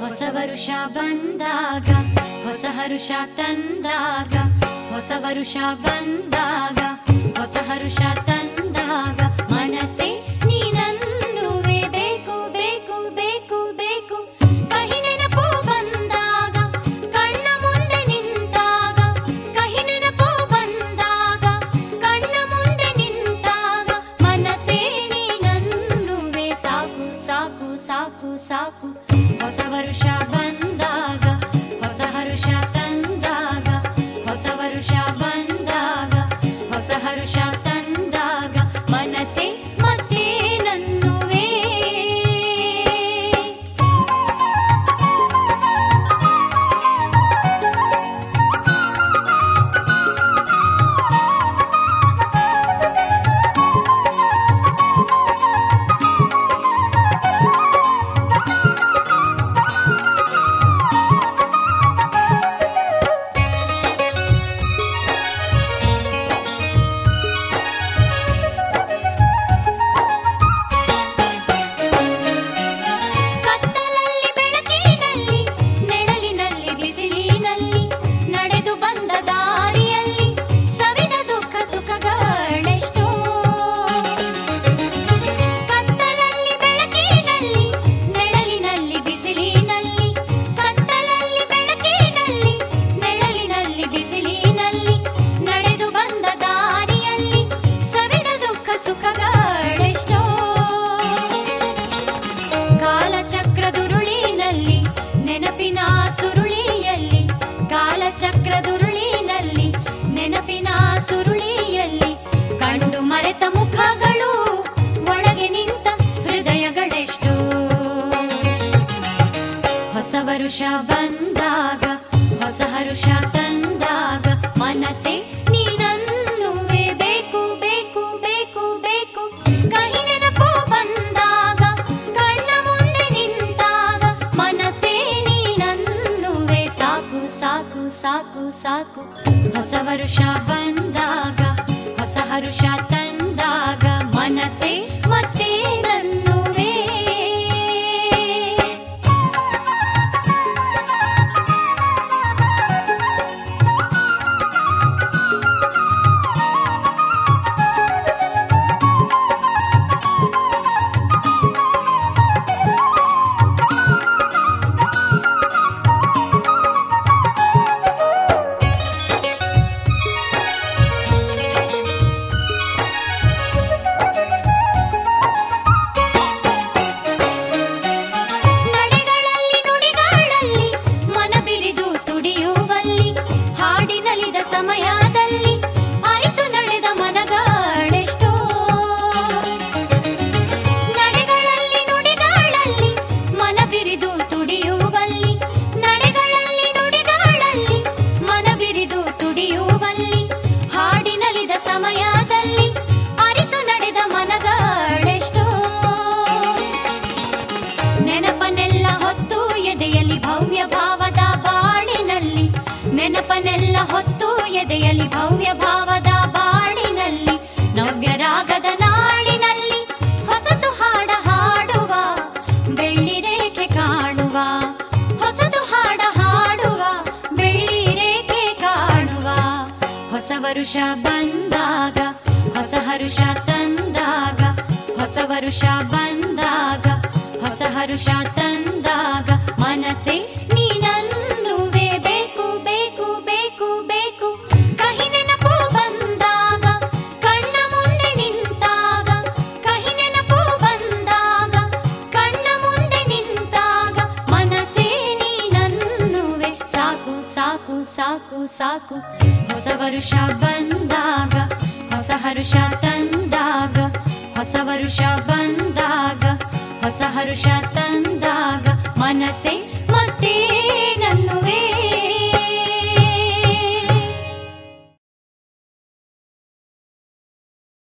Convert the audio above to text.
ಹೊಸ ವರುಷ ಬಂದಾಗ ಹೊಸ ಹರುಷ ತಂದಾಗ ಹೊಸ ವರುಷ ಬಂದಾಗ ಹೊಸ ಹರುಷ ತಂದಾಗ ಮನಸ್ಸೆ ನೀನನ್ನುವೆ ಬೇಕು ಬೇಕು ಬೇಕು ಬೇಕು ಕಹಿ ನೆನಪು ಬಂದಾಗ ಕಣ್ಣ ಮುಂದೆ ನಿಂತಾಗ ಕಹಿ ನೆನಪು ಬಂದಾಗ ಕಣ್ಣ ಮುಂದೆ ನಿಂತಾಗ ಮನಸ್ಸೇ ನೀನನ್ನುವೆ ಸಾಕು ಸಾಕು ಸಾಕು ಸಾಕು ಹೊಸ ವರುಷ ಬಂದಾಗ ಹೊಸ ಹರುಷ ತಂದಾಗ ಹೊಸ ವರುಷ ಬಂದಾಗ ಹೊಸ ಹರುಷ ತಂದಾಗ ಮನಸ್ಸೇ ಮತ್ತೆ ನನ್ನುವೇ ಕತ್ತಲಲ್ಲಿ ಬೆಳಕಿನಲ್ಲಿ ನೆಳಲಿನಲ್ಲಿ ಬಿಸಿಲಿನಲ್ಲಿ ನಡೆದು ಬಂದ ದಾರಿಯಲ್ಲಿ ಸವಿದ ದುಃಖ ಸುಖಗಳೆಷ್ಟೋ ಕತ್ತಲಲ್ಲಿ ಬೆಳಕಿನಲ್ಲಿ ನೆಳಲಿನಲ್ಲಿ ಬಿಸಿಲಿನಲ್ಲಿ ಕತ್ತಲಲ್ಲಿ ಬೆಳಕಿನಲ್ಲಿ ನೆಳಲಿನಲ್ಲಿ ಬಿಸಿಲಿನಲ್ಲಿ ನಡೆದು ಬಂದ ದಾರಿಯಲ್ಲಿ ಸವಿದ ದುಃಖ ಸುಖಗಳೆಷ್ಟೋ ಕಾಲಚಕ್ರದುರುಳಿನಲ್ಲಿ ನೆನಪಿನ ಸುರುಳಿಯಲ್ಲಿ ಕಾಲಚಕ್ರದುರುಳಿನಲ್ಲಿ ನೆನಪಿನ ಸುರುಳಿಯಲ್ಲಿ ಕಂಡು ಮರೆತ ಮುಖಗಳು ಒಳಗೆ ನಿಂತ ಹೃದಯಗಳೆಷ್ಟು ಹೊಸ ವರುಷ ಬಂದಾಗ ಹೊಸ ಹರುಷ ತಂದಾಗ ಮನಸ್ಸೆ ನೀನನ್ನುವೆ ಬೇಕು ಬೇಕು ಬೇಕು ಬೇಕು ಕಹಿ ನೆನಪು ಬಂದಾಗ ಕಣ್ಣ ಮುಂದೆ ನಿಂತಾಗ ಮನಸ್ಸೇ ನೀನನ್ನುವೆ ಸಾಕು ಸಾಕು ಸಾಕು ಸಾಕು ಹೊಸ ವರುಷ ಬಂದಾಗ ಹೊಸ ಹರುಷ ತಂದಾಗ ಮನಸ್ಸೇ ಮತ್ತೆ ನನ್ನುವೇ ನಡೆಗಳಲ್ಲಿ ನುಡಿಗಳಲ್ಲಿ ಮನ ಬಿರಿದು ತುಡಿಯುವಲ್ಲಿ ಹಾಡಿನಲಿದ ಸಮಯದಲ್ಲಿ ಅರಿತು ನಡೆದ ಮನಗಳೆಷ್ಟೋ ನಡೆಗಳಲ್ಲಿ ನುಡಿಗಳಲ್ಲಿ ಮನ ಬಿರಿದು ತುಡಿಯುವಲ್ಲಿ ನಡೆಗಳಲ್ಲಿ ನುಡಿಗಳಲ್ಲಿ ಮನ ಬಿರಿದು ತುಡಿಯುವಲ್ಲಿ ಹಾಡಿನಲಿದ ಸಮಯದಲ್ಲಿ ಅರಿತು ನಡೆದ ಮನಗಳೆಷ್ಟೋ ನೆನಪನೆಲ್ಲ ಹೊತ್ತು ಎದೆಯಲ್ಲಿ ಭವ್ಯ ಭಾವದ ಬಾಳಿನಲ್ಲಿ ನೆನಪನೆಲ್ಲ ಹೊತ್ತು ಎದೆಯಲ್ಲಿ ಭವ್ಯ ಭಾವದ ಬಾಳಿನಲ್ಲಿ ನವ್ಯ ರಾಗದ ನಾಳಿನಲ್ಲಿ ಹೊಸತು ಹಾಡ ಹಾಡುವ ಬೆಳ್ಳಿ ರೇಖೆ ಕಾಣುವ ಹೊಸತು ಹಾಡ ಹಾಡುವ ಬೆಳ್ಳಿ ರೇಖೆ ಕಾಣುವ ಹೊಸ ವರುಷ ಬಂದಾಗ ಹೊಸ ಹರುಷ ತಂದಾಗ ಹೊಸ ವರುಷ ಬಂದಾಗ ಹೊಸ ಹರುಷ ತಂದಾಗ ಮನಸ್ಸೆ ನೀನನ್ನುವೆ ಬೇಕು ಬೇಕು ಬೇಕು ಬೇಕು ಕಹಿ ನೆನಪು ಬಂದಾಗ ಕಣ್ಣ ಮುಂದೆ ನಿಂತಾಗ ಕಹಿ ನೆನಪು ಬಂದಾಗ ಕಣ್ಣ ಮುಂದೆ ನಿಂತಾಗ ಮನಸ್ಸೇ ನೀನನ್ನುವೆ ಸಾಕು ಸಾಕು ಸಾಕು ಸಾಕು ಹೊಸ ವರುಷ ಬಂದಾಗ ಹೊಸ ಹರುಷ ತಂದಾಗ ಹೊಸ ವರುಷ ಬಂದಾಗ ಹೊಸ ಹರುಷ ತಂದಾಗ ಮನಸ್ಸೇ